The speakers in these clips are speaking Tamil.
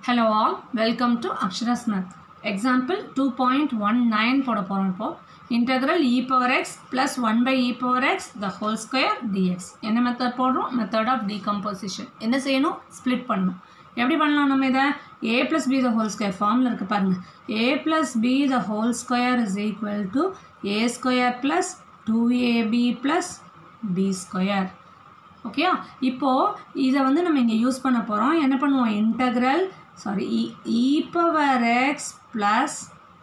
Hello all, welcome to Akshara's Math. Example 2.19 போட போகிறோம் இப்போ integral e power x plus 1 by e power x the whole square dx என்ன மெத்தட் போடுறோம் மெத்தட் ஆஃப் decomposition என்ன செய்யணும் ஸ்ப்ளிட் பண்ணணும் எப்படி பண்ணலாம் நம்ம இதை a plus b the whole square ஃபார்மில் இருக்கு பாருங்க a plus b the whole square is equal to a square plus 2ab plus b square ஓகேயா இப்போது இதை வந்து நம்ம இங்கே யூஸ் பண்ண போகிறோம் என்ன பண்ணுவோம் integral sorry e power x plus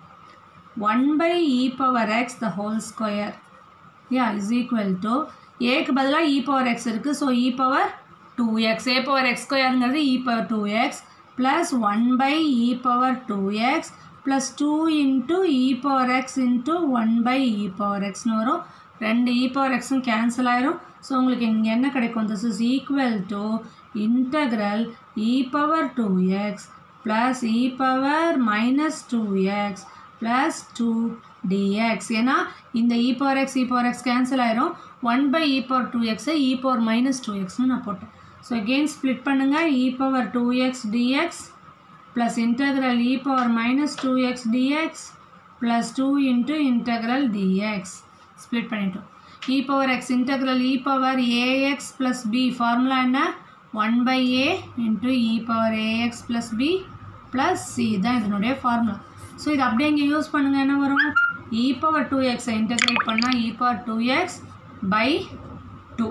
one by e power x the whole square யா இஸ் ஈக்குவல் டு ஏக்கு பதிலாக இ பவர் எக்ஸ் இருக்குது so e power two x e power x ஸ்கொயருங்கிறது e power two x plus one by e power two x plus two into e power x into one by e power எக்ஸ்னு வரும் ரெண்டு இ பவர் எக்ஸும் கேன்சல் ஆயிரும் ஸோ உங்களுக்கு இங்கே என்ன கிடைக்கும் this is equal to integral e power two x plus e power minus two x plus two d x ஏன்னா இந்த e power x e power x cancel ஆயிரும் one by e power two எக்ஸை இ பவர் மைனஸ் டூ எக்ஸ்னு நான் போட்டேன் ஸோ அகெயின் ஸ்ப்ளிட் பண்ணுங்கள் e power two x d x plus integral e power minus two x d x plus two into integral d x split பண்ணிட்டோம் e power x integral e power a x plus b formula என்ன one by a into e power a x plus b plus c தான் இதனுடைய ஃபார்முலா ஸோ இது அப்படியே இங்கே யூஸ் பண்ணுங்கள் என்ன வரும் இ பவர் டூ எக்ஸை இன்டகிரேட் பண்ணால் e power two x by two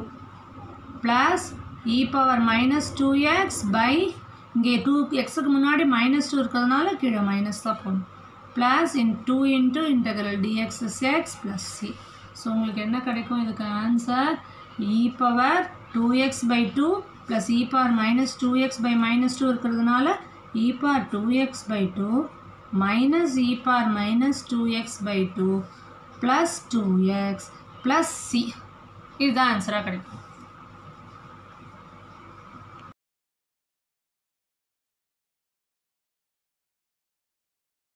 plus e power minus two x by இங்கே டூ எக்ஸுக்கு முன்னாடி மைனஸ் டூ இருக்கிறதுனால கீழே மைனஸ் தான் போகணும் plus in two into integral d x is x plus c so உங்களுக்கு என்ன கிடைக்கும் இதுக்கு answer e power two x by two plus e power minus two x by minus two இருக்கிறதுனால e power two x by two minus e power minus two x by two plus two x plus c இதுதான் ஆன்சராக கிடைக்கும்